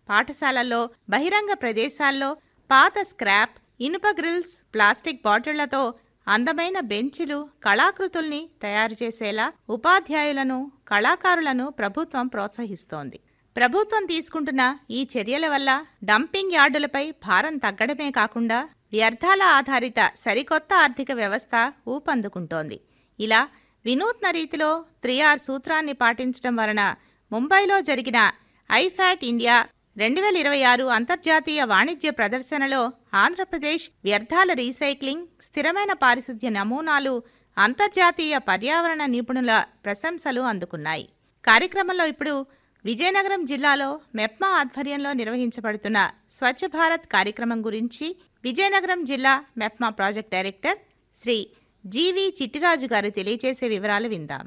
పాఠశాలల్లో బహిరంగ ప్రదేశాల్లో పాత స్క్రాప్ ఇనుప గ్రిల్స్ ప్లాస్టిక్ బాటిళ్లతో అందమైన బెంచులు కళాకృతుల్ని తయారు చేసేలా ఉపాధ్యాయులను కళాకారులను ప్రభుత్వం ప్రోత్సహిస్తోంది ప్రభుత్వం తీసుకుంటున్న ఈ చర్యల వల్ల డంపింగ్ యార్డులపై భారం తగ్గడమే కాకుండా వ్యర్థాల ఆధారిత సరికొత్త ఆర్థిక వ్యవస్థ ఊపందుకుంటోంది ఇలా వినూత్న రీతిలో త్రీ ఆర్ సూత్రాన్ని పాటించడం వలన ముంబైలో జరిగిన ఐఫాట్ ఇండియా రెండు వేల ఇరవై ఆరు అంతర్జాతీయ వాణిజ్య ప్రదర్శనలో ఆంధ్రప్రదేశ్ వ్యర్థాల రీసైక్లింగ్ స్థిరమైన పారిశుధ్య నమూనాలు అంతర్జాతీయ పర్యావరణ నిపుణుల ప్రశంసలు అందుకున్నాయి కార్యక్రమంలో ఇప్పుడు విజయనగరం జిల్లాలో మెప్మా ఆధ్వర్యంలో నిర్వహించబడుతున్న స్వచ్ఛ భారత్ కార్యక్రమం గురించి విజయనగరం జిల్లా MEPMA project director Shri G V Chittiraju garu తెలియజేసే వివరాలు విందాం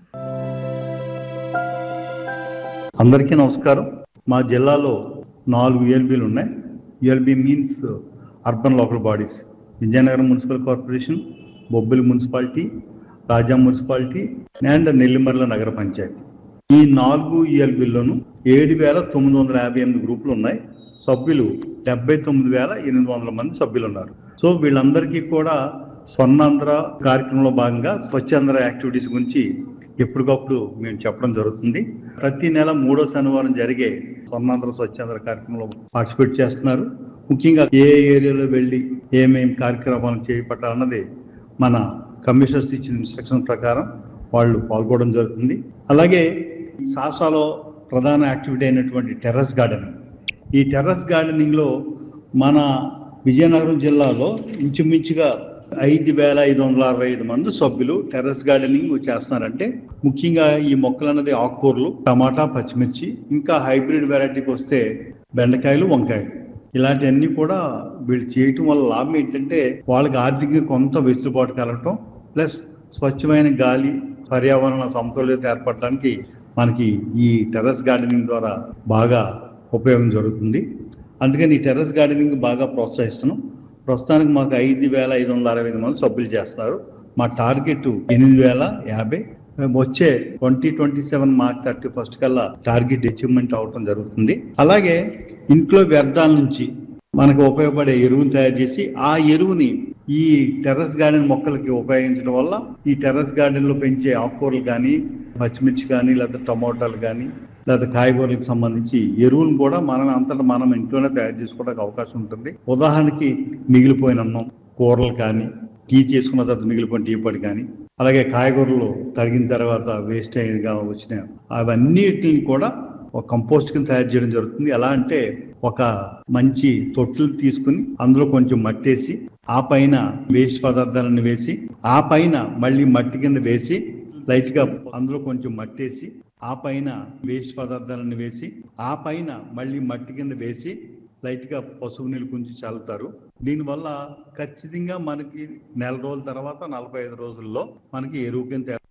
అందరికీ నమస్కారం మా జిల్లాలో నాలుగు ఏఎల్బీలు ఉన్నాయి ULB means urban local bodies Vizianagaram municipal corporation Bobbili municipality Raja municipality and Nellimarla నగర పంచాయతీ ఈ నాలుగు ఈఎల్బీల్లోనూ ఏడు వేల తొమ్మిది వందల యాభై ఎనిమిది గ్రూపులు ఉన్నాయి సభ్యులు డెబ్బై తొమ్మిది వేల ఎనిమిది వందల మంది సభ్యులు ఉన్నారు సో వీళ్ళందరికీ కూడా స్వర్ణాంధ్ర కార్యక్రమంలో భాగంగా స్వచ్ఛాంధ్ర యాక్టివిటీస్ గురించి ఎప్పటికప్పుడు మేము చెప్పడం జరుగుతుంది ప్రతి నెల మూడో శనివారం జరిగే స్వర్ణాంధ్ర స్వచ్ఛాంధ్ర కార్యక్రమంలో పార్టిసిపేట్ చేస్తున్నారు ముఖ్యంగా ఏ ఏరియాలో వెళ్ళి ఏమేమి కార్యక్రమాలు చేపట్టాలన్నది మన కమిషనర్స్ ఇచ్చిన ఇన్స్ట్రక్షన్ ప్రకారం వాళ్ళు పాల్గొనడం జరుగుతుంది అలాగే సాసాలో ప్రధాన యాక్టివిటీ అయినటువంటి టెర్రస్ గార్డెనింగ్ ఈ టెర్రస్ గార్డెనింగ్లో మన విజయనగరం జిల్లాలో ఇంచుమించుగా ఐదు వేల ఐదు వందల అరవై ఐదు మంది సభ్యులు టెర్రస్ గార్డెనింగ్ చేస్తున్నారంటే ముఖ్యంగా ఈ మొక్కలు అన్నది ఆకుకూరలు టమాటా పచ్చిమిర్చి ఇంకా హైబ్రిడ్ వెరైటీకి వస్తే బెండకాయలు వంకాయలు ఇలాంటివన్నీ కూడా వీళ్ళు చేయటం వల్ల లాభం ఏంటంటే వాళ్ళకి ఆర్థికంగా కొంత వెసులుబాటు కలగటం ప్లస్ స్వచ్ఛమైన గాలి పర్యావరణ సమతుల్యత ఏర్పడటానికి మనకి ఈ టెర్రస్ గార్డెనింగ్ ద్వారా బాగా ఉపయోగం జరుగుతుంది అందుకని ఈ టెర్రస్ గార్డెనింగ్ బాగా ప్రోత్సహిస్తున్నాం ప్రస్తుతానికి మాకు ఐదు వేల ఐదు వందల అరవై ఐదు మంది సభ్యులు చేస్తున్నారు మా టార్గెట్ ఎనిమిది వేల యాభై వచ్చే twenty twenty seven March thirty first కల్లా టార్గెట్ అచీవ్మెంట్ అవటం జరుగుతుంది అలాగే ఇంట్లో వ్యర్థాల నుంచి మనకు ఉపయోగపడే ఎరువును తయారు చేసి ఆ ఎరువుని ఈ టెర్రస్ గార్డెన్ మొక్కలకి ఉపయోగించడం వల్ల ఈ టెర్రస్ గార్డెన్ లో పెంచే ఆకుకూరలు కానీ పచ్చిమిర్చి కానీ లేదా టమోటాలు కానీ లేదా కాయగూరలకు సంబంధించి ఎరువులు కూడా మనం అంతటా మనం ఇంట్లోనే తయారు చేసుకోవడానికి అవకాశం ఉంటుంది ఉదాహరణకి మిగిలిపోయిన అన్నం కూరలు కానీ టీ చేసుకున్న తర్వాత మిగిలిపోయిన టీ పొడి కానీ అలాగే కాయగూరలు తరిగిన తర్వాత వేస్ట్ అయినగా వచ్చిన అవన్నిటిని కూడా ఒక కంపోస్ట్ కింద తయారు చేయడం జరుగుతుంది ఎలా అంటే ఒక మంచి తొట్టులు తీసుకుని అందులో కొంచెం మట్టేసి ఆ పైన వేస్ట్ పదార్థాలను వేసి ఆ పైన మళ్ళీ మట్టి కింద వేసి లైట్ గా అందులో కొంచెం మట్టేసి ఆ పైన వేస్ట్ పదార్థాలను వేసి ఆ పైన మళ్ళీ మట్టి కింద వేసి లైట్ గా పసుపు నీళ్ళు కొంచెం చల్లుతారు దీనివల్ల ఖచ్చితంగా మనకి నెల రోజుల తర్వాత నలభై ఐదు రోజుల్లో మనకి ఎరువు కింద తయారు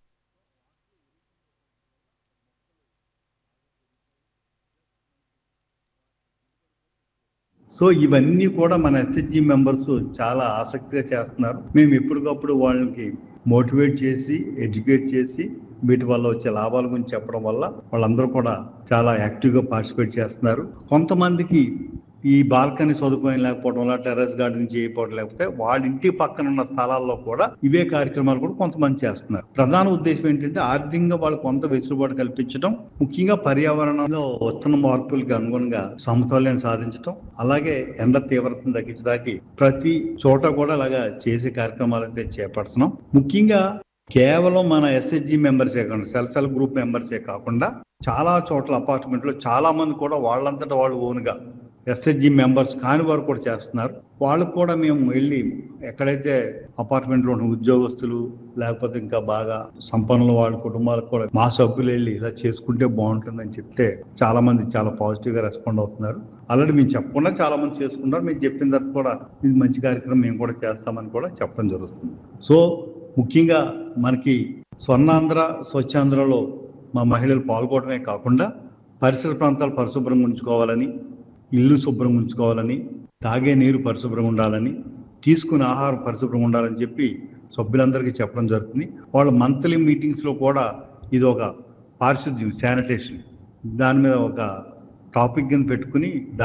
సో ఇవన్నీ కూడా మన ఎస్హెచ్జి మెంబర్స్ చాలా ఆసక్తిగా చేస్తున్నారు మేము ఎప్పటికప్పుడు వాళ్ళకి మోటివేట్ చేసి ఎడ్యుకేట్ చేసి వీటి వల్ల వచ్చే లాభాల గురించి చెప్పడం వల్ల వాళ్ళందరూ కూడా చాలా యాక్టివ్గా పార్టిసిపేట్ చేస్తున్నారు కొంతమందికి ఈ బాల్కనీ సదుపాయం లేకపోవడం వల్ల టెర్రస్ గార్డెన్ చేయకపోవడం లేకపోతే వాళ్ళ ఇంటి పక్కన ఉన్న స్థలాల్లో కూడా ఇవే కార్యక్రమాలు కూడా కొంతమంది చేస్తున్నారు ప్రధాన ఉద్దేశం ఏంటంటే ఆర్థికంగా వాళ్ళకి కొంత వెసులుబాటు కల్పించడం ముఖ్యంగా పర్యావరణంలో వస్తున్న మార్పులకు అనుగుణంగా సమతుల్యం సాధించడం అలాగే ఎండ తీవ్రతను తగ్గించడానికి ప్రతి చోట కూడా అలాగా చేసే కార్యక్రమాలు అయితే చేపడుతున్నాం ముఖ్యంగా కేవలం మన ఎస్హెచ్జి మెంబర్సే కాకుండా సెల్ఫ్ హెల్ప్ గ్రూప్ మెంబర్సే కాకుండా చాలా చోట్ల అపార్ట్మెంట్లో చాలా మంది కూడా వాళ్ళంతటా వాళ్ళు ఓన్గా ఎస్హెచ్జి మెంబర్స్ కాని వారు కూడా చేస్తున్నారు వాళ్ళకు కూడా మేము వెళ్ళి ఎక్కడైతే అపార్ట్మెంట్లో ఉన్న ఉద్యోగస్తులు లేకపోతే ఇంకా బాగా సంపన్నుల వాళ్ళ కుటుంబాలకు కూడా మా సభ్యులు వెళ్ళి ఇలా చేసుకుంటే బాగుంటుందని చెప్తే చాలా మంది చాలా పాజిటివ్గా రెస్పాండ్ అవుతున్నారు ఆల్రెడీ మేము చెప్పకుండా చాలా మంది చేసుకుంటారు మేము చెప్పిన తర్వాత కూడా ఇది మంచి కార్యక్రమం మేము కూడా చేస్తామని కూడా చెప్పడం జరుగుతుంది సో ముఖ్యంగా మనకి స్వర్ణాంధ్ర స్వచ్ఛాంధ్రలో మా మహిళలు పాల్గొనడమే కాకుండా పరిసర ప్రాంతాలు పరిశుభ్రంగా ఉంచుకోవాలని ఇల్లు శుభ్రంగా ఉంచుకోవాలని తాగే నీరు పరిశుభ్రంగా ఉండాలని తీసుకునే ఆహారం పరిశుభ్రంగా ఉండాలని చెప్పి సభ్యులందరికీ చెప్పడం జరుగుతుంది వాళ్ళ మంత్లీ మీటింగ్స్లో కూడా ఇది ఒక పారిశుద్ధ్యం శానిటేషన్ దాని మీద ఒక టాపిక్ కింద పెట్టుకుని